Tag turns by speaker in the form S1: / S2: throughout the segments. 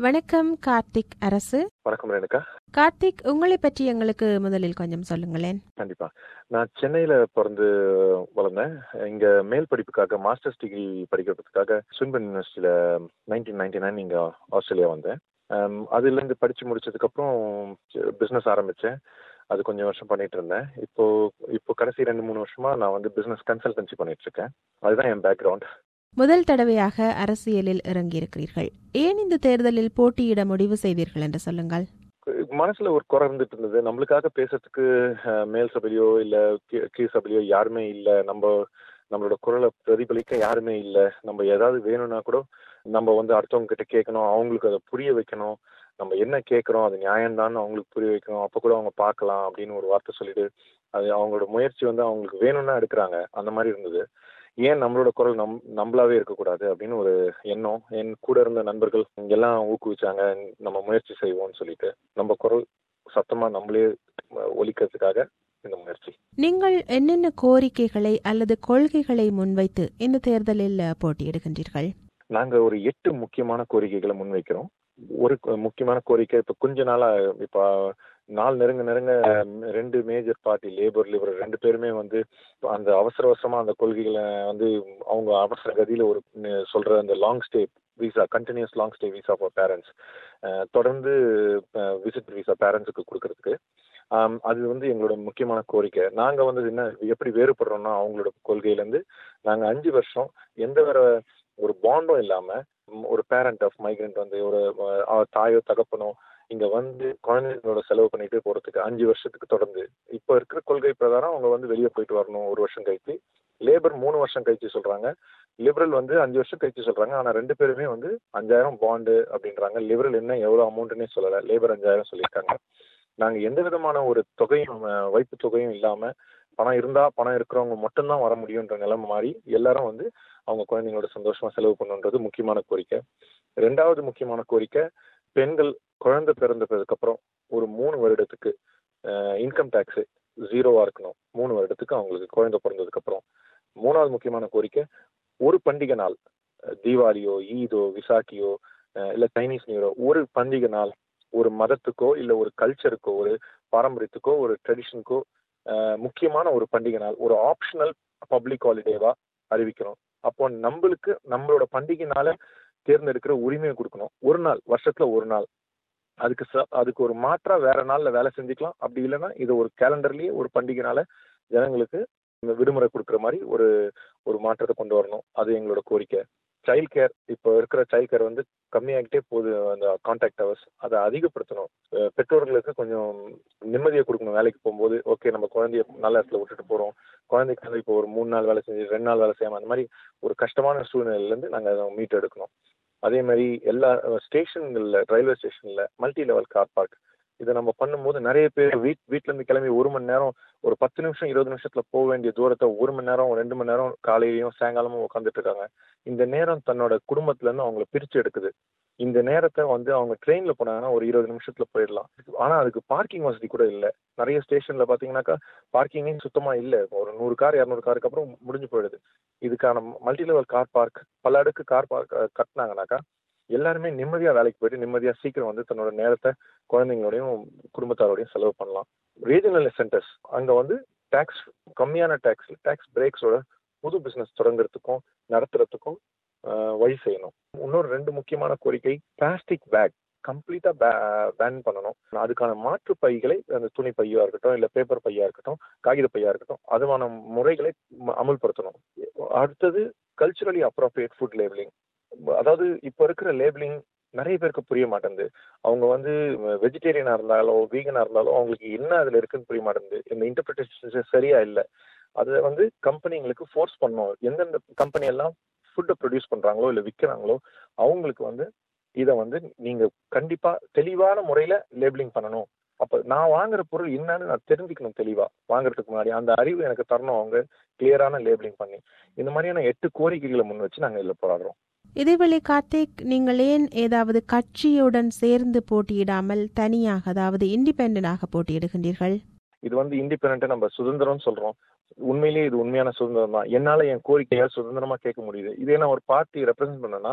S1: வணக்கம் கார்த்திக் அரசு
S2: வணக்கம் ரேணுகா
S1: கார்த்திக் உங்களை பற்றி எங்களுக்கு முதலில் கொஞ்சம் சொல்லுங்களேன்
S2: கண்டிப்பா நான் சென்னையில பிறந்து வளர்ந்தேன் இங்க மேல் படிப்புக்காக மாஸ்டர்ஸ் டிகிரி படிக்கிறதுக்காக சுன்பன் யூனிவர்சிட்டியில நைன்டீன் நைன்டி நைன் இங்க ஆஸ்திரேலியா வந்தேன் Um, அதுல இருந்து படிச்சு முடிச்சதுக்கு அப்புறம் பிசினஸ் ஆரம்பிச்சேன் அது கொஞ்சம் வருஷம் பண்ணிட்டு இருந்தேன் இப்போ இப்போ கடைசி ரெண்டு மூணு வருஷமா நான் வந்து பிசினஸ் கன்சல்டன்சி பண்ணிட்டு இருக்கேன் அதுதான் என் பேக்ரவுண்ட்
S1: முதல் தடவையாக அரசியலில் இறங்கியிருக்கிறீர்கள் ஏன் இந்த தேர்தலில் போட்டியிட முடிவு செய்தீர்கள் என்று சொல்லுங்கள்
S2: மனசுல ஒரு குறை இருந்துட்டு இருந்தது நம்மளுக்காக பேசுறதுக்கு அஹ், மேல் சபையிலயோ இல்ல கீ- கீழ் சபையிலயோ யாருமே இல்ல நம்ம நம்மளோட குரலை பிரதிபலிக்க யாருமே இல்ல நம்ம ஏதாவது வேணும்னா கூட நம்ம வந்து அடுத்தவங்க கிட்ட கேட்கணும் அவங்களுக்கு அதை புரிய வைக்கணும் நம்ம என்ன கேட்குறோம் அது நியாயம்தான்னு அவங்களுக்கு புரிய வைக்கணும் அப்போ கூட அவங்க பார்க்கலாம் அப்படின்னு ஒரு வார்த்தை சொல்லிட்டு அது அவங்களோட முயற்சி வந்து அவங்களுக்கு வேணும்னா எடுக்கிறாங்க அந்த மாதிரி இருந்தது ஏன் நம்மளோட குரல் நம் நம்மளாவே இருக்கக்கூடாது அப்படின்னு ஒரு எண்ணம் என் கூட இருந்த நண்பர்கள் எல்லாம் ஊக்குவிச்சாங்க நம்ம முயற்சி செய்வோம்னு சொல்லிட்டு நம்ம குரல் சத்தமா நம்மளே அஹ், ஒலிக்கிறதுக்காக இந்த முயற்சி
S1: நீங்கள் என்னென்ன கோரிக்கைகளை அல்லது கொள்கைகளை முன்வைத்து இந்த தேர்தலில் அஹ், போட்டியிடுகின்றீர்கள்
S2: நாங்க ஒரு எட்டு முக்கியமான கோரிக்கைகளை முன்வைக்கிறோம் ஒரு கு- முக்கியமான கோரிக்கை இப்ப கொஞ்ச நாளா இப்ப நாள் நெருங்க நெருங்க ம், ரெண்டு மேஜர் பார்ட்டி லேபர் லிபர் ரெண்டு பேருமே வந்து அந்த அவசர அவசரமா அந்த கொள்கைகளை வந்து அவங்க அவசர கதியில ஒரு ம், சொல்ற அந்த long stay visa continuous long stay visa for parents தொடர்ந்து விசிட் விசா பேரண்ட்ஸுக்கு கொடுக்கறதுக்கு ஆம், அது வந்து எங்களோட முக்கியமான கோரிக்கை நாங்க வந்து என்ன எப்படி வேறுபடுறோம்னா அவங்களோட கொள்கையில இருந்து நாங்க அஞ்சு வருஷம் எந்த வேற ஒரு பாண்டும் இல்லாம ம், ஒரு பேரண்ட் ஆஃப் மைக்ரண்ட் வந்து ஒரு அஹ், அவ தாயோ தகப்பனோ இங்க வந்து குழந்தைங்களோட செலவு பண்ணிட்டு போறதுக்கு அஞ்சு வருஷத்துக்கு தொடர்ந்து இப்ப இருக்கிற கொள்கை பிரகாரம் அவங்க வந்து வெளியே போயிட்டு வரணும் ஒரு வருஷம் கழிச்சு லேபர் மூணு வருஷம் கழிச்சு சொல்றாங்க லிபரல் வந்து அஞ்சு வருஷம் கழிச்சு சொல்றாங்க ஆனா ரெண்டு பேருமே வந்து அஞ்சாயிரம் பாண்டு அப்படின்றாங்க லிபரல் என்ன எவ்வளவு அமௌண்ட்னே சொல்லல லேபர் அஞ்சாயிரம் சொல்லியிருக்காங்க நாங்க எந்த விதமான ஒரு தொகையும் அஹ், வைப்பு தொகையும் இல்லாம பணம் இருந்தா பணம் இருக்கிறவங்க மட்டும்தான் வர முடியுன்ற நிலைமை மாறி எல்லாரும் வந்து அவங்க குழந்தைங்களோட சந்தோஷமா செலவு பண்ணுன்றது முக்கியமான கோரிக்கை ரெண்டாவது முக்கியமான கோரிக்கை பெண்கள் குழந்தை பிறந்ததுக்கு அப்புறம் ஒரு மூணு வருடத்துக்கு இன்கம் டேக்ஸ் ஜீரோவா இருக்கணும் மூணு வருடத்துக்கு அவங்களுக்கு குழந்தை பிறந்ததுக்கு அப்புறம் மூணாவது முக்கியமான கோரிக்கை ஒரு பண்டிகை நாள் அஹ், தீபாவளியோ ஈதோ விசாக்கியோ அஹ், இல்ல சைனீஸ் நியூ இயரோ ஒரு பண்டிகை நாள் ஒரு மதத்துக்கோ இல்ல ஒரு கல்ச்சருக்கோ ஒரு பாரம்பரியத்துக்கோ ஒரு ட்ரெடிஷனுக்கோ முக்கியமான ஒரு பண்டிகை நாள் ஒரு ஆப்ஷனல் பப்ளிக் ஹாலிடேவா அறிவிக்கணும் அப்போ நம்மளுக்கு நம்மளோட பண்டிகைனால தேர்ந்தெடுக்கிற உரிமையை கொடுக்கணும் ஒரு நாள் வருஷத்துல ஒரு நாள் அதுக்கு ச- அதுக்கு ஒரு மாற்றா வேற நாள்ல வேலை செஞ்சுக்கலாம் அப்படி இல்லைன்னா இது ஒரு கேலண்டர்லயே ஒரு பண்டிகைனால ஜனங்களுக்கு இந்த விடுமுறை கொடுக்குற மாதிரி ஒரு ஒரு மாற்றத்தை கொண்டு வரணும் அது எங்களோட கோரிக்கை சைல்ட் கேர் இப்போ இருக்கிற சைல்ட் கேர் வந்து கம்மியாகிட்டே போகுது அந்த கான்டாக்ட் ஹவர்ஸ் அதை அதிகப்படுத்தணும் அஹ் பெற்றோர்களுக்கு கொஞ்சம் நிம்மதியை கொடுக்கணும் வேலைக்கு போகும்போது ஓகே நம்ம குழந்தைய நல்ல இடத்துல விட்டுட்டு போறோம் குழந்தைக்கு வந்து இப்போ ஒரு மூணு நாள் வேலை செஞ்சு ரெண்டு நாள் வேலை செய்யாம அந்த மாதிரி ஒரு கஷ்டமான சூழ்நிலையில இருந்து நாங்க அதை மீட் எடுக்கணும் அதே மாதிரி எல்லா ஸ்டேஷன்கள்ல ரயில்வே ஸ்டேஷன்ல மல்டி லெவல் கார் பார்க் இதை நம்ம பண்ணும்போது நிறைய பேர் வீட் வீட்ல இருந்து கிளம்பி ஒரு மணி நேரம் ஒரு பத்து நிமிஷம் இருபது நிமிஷத்துல போக வேண்டிய தூரத்தை ஒரு மணி நேரம் ரெண்டு மணி நேரம் காலையிலயும் சாயங்காலமும் உட்காந்துட்டு இருக்காங்க இந்த நேரம் தன்னோட குடும்பத்துல இருந்து அவங்கள பிரிச்சு எடுக்குது இந்த நேரத்தை வந்து அவங்க ட்ரெயின்ல போனாங்கன்னா ஒரு இருபது நிமிஷத்துல போயிடலாம் ஆனா அதுக்கு பார்க்கிங் வசதி கூட இல்ல நிறைய ஸ்டேஷன்ல பாத்தீங்கன்னாக்கா பார்க்கிங்கே சுத்தமா இல்ல ஒரு நூறு கார் இரநூறு காருக்கு அப்புறம் முடிஞ்சு போயிடுது இதுக்கான மல்டி லெவல் கார் பார்க் பல அடுக்கு கார் பார்க் கட்டினாங்கனாக்கா எல்லாருமே நிம்மதியா வேலைக்கு போயிட்டு நிம்மதியா சீக்கிரம் வந்து தன்னோட நேரத்தை குழந்தைங்களோடையும் குடும்பத்தாரோடையும் செலவு பண்ணலாம் ரீஜனல் சென்டர்ஸ் அங்க வந்து டேக்ஸ் கம்மியான டேக்ஸ் டேக்ஸ் பிரேக்ஸோட புது பிசினஸ் தொடங்குறதுக்கும் நடத்துறதுக்கும் ஆஹ், வழி செய்யணும் இன்னொரு ரெண்டு முக்கியமான கோரிக்கை பிளாஸ்டிக் பேக் கம்ப்ளீட்டா பேன் பண்ணணும் அதுக்கான மாற்று பைகளை அந்த துணி பையா இருக்கட்டும் இல்ல பேப்பர் பையா இருக்கட்டும் காகித பையா இருக்கட்டும் அதுவான முறைகளை ம- அமுல்படுத்தணும் அடுத்தது கல்ச்சுரலி அப்ரோப்ரியேட் ஃபுட் லேபிளிங் அதாவது இப்போ இருக்கிற லேபிளிங் நிறைய பேருக்கு புரிய மாட்டேங்குது அவங்க வந்து வெஜிடேரியனா இருந்தாலோ வீகனா இருந்தாலும் அவங்களுக்கு என்ன அதுல இருக்குன்னு புரிய மாட்டேங்குது இந்த இன்டர்பிரிட்டேஷன் சரியா இல்லை அதை வந்து கம்பெனிங்களுக்கு ஃபோர்ஸ் பண்ணணும் எந்தெந்த கம்பெனி எல்லாம் ஃபுட்டை ப்ரொடியூஸ் பண்றாங்களோ இல்லை விற்கிறாங்களோ அவங்களுக்கு வந்து இதை வந்து நீங்க கண்டிப்பா தெளிவான முறையில லேபிளிங் பண்ணணும் அப்ப நான் வாங்குற பொருள் என்னன்னு நான் தெரிஞ்சுக்கணும் தெளிவா வாங்குறதுக்கு முன்னாடி அந்த அறிவு எனக்கு தரணும் அவங்க கிளியரான லேபிளிங் பண்ணி இந்த மாதிரியான எட்டு கோரிக்கைகளை முன் வச்சு நாங்க இதுல போராடுறோம்
S1: இதேவேளை கார்த்திக் நீங்கள் ஏன் ஏதாவது கட்சியுடன் சேர்ந்து போட்டியிடாமல் தனியாக அதாவது இண்டிபெண்டனாக போட்டியிடுகின்றீர்கள்
S2: இது வந்து இண்டிபெண்டா நம்ம சுதந்திரம் சொல்றோம் உண்மையிலேயே இது உண்மையான சுதந்திரம் தான் என்னால என் கோரிக்கையை சுதந்திரமா கேட்க முடியுது இதே நான் ஒரு பார்ட்டி ரெப்ரசென்ட் பண்ணேன்னா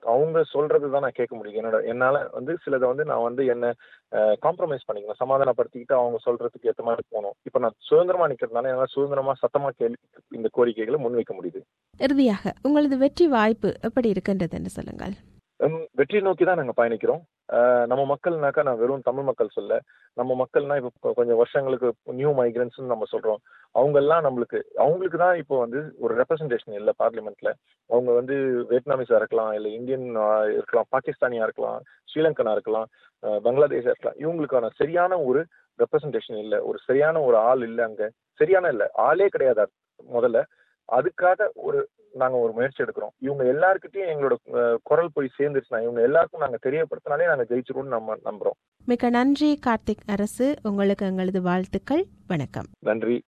S2: அவங்க சொல்றது தான் நான் கேட்க முடியும் என்னோட என்னால வந்து சிலதை வந்து நான் வந்து என்ன காம்ப்ரமைஸ் பண்ணிக்கணும் சமாதானப்படுத்திக்கிட்டு அவங்க சொல்றதுக்கு ஏற்ற மாதிரி போகணும் இப்போ நான் சுதந்திரமா நிக்கிறதுனால என்னால சுதந்திரமா சத்தமா கேள்வி இந்த கோரிக்கைகளை முன்வைக்க முடியுது
S1: இறுதியாக உங்களது வெற்றி வாய்ப்பு எப்படி இருக்கின்றது என்று சொல்லுங்கள்
S2: ஹம், வெற்றி நோக்கி தான் நாங்க பயணிக்கிறோம் அஹ், நம்ம மக்கள்னாக்கா நான் வெறும் தமிழ் மக்கள் சொல்ல நம்ம மக்கள்னா இப்போ கொ- கொஞ்சம் வருஷங்களுக்கு நியூ மைக்ரன்ஸ் நம்ம சொல்றோம் அவங்க எல்லாம் நம்மளுக்கு அவங்களுக்கு தான் இப்போ வந்து ஒரு ரெப்ரசன்டேஷன் இல்லை பார்லிமெண்ட்ல அவங்க வந்து வியட்நாமிஸா இருக்கலாம் இல்லை இந்தியன் ஆஹ், இருக்கலாம் பாகிஸ்தானியா இருக்கலாம் ஸ்ரீலங்கனா இருக்கலாம் அஹ், பங்களாதேஷா இருக்கலாம் இவங்களுக்கான சரியான ஒரு ரெப்ரசன்டேஷன் இல்லை ஒரு சரியான ஒரு ஆள் இல்லை அங்க சரியான இல்லை ஆளே கிடையாது முதல்ல அதுக்காக ஒரு நாங்க ஒரு முயற்சி எடுக்கிறோம் இவங்க எல்லாருக்கிட்டையும் எங்களோட அஹ், குரல் போய் சேர்ந்துருச்சுன்னா இவங்க எல்லாருக்கும் நாங்க தெரியப்படுத்தினாலே நாங்க ஜெயிச்சிருவோம்னு நம்ம நம்புறோம்
S1: மிக்க நன்றி கார்த்திக் அரசு உங்களுக்கு எங்களது வாழ்த்துக்கள் வணக்கம்
S2: நன்றி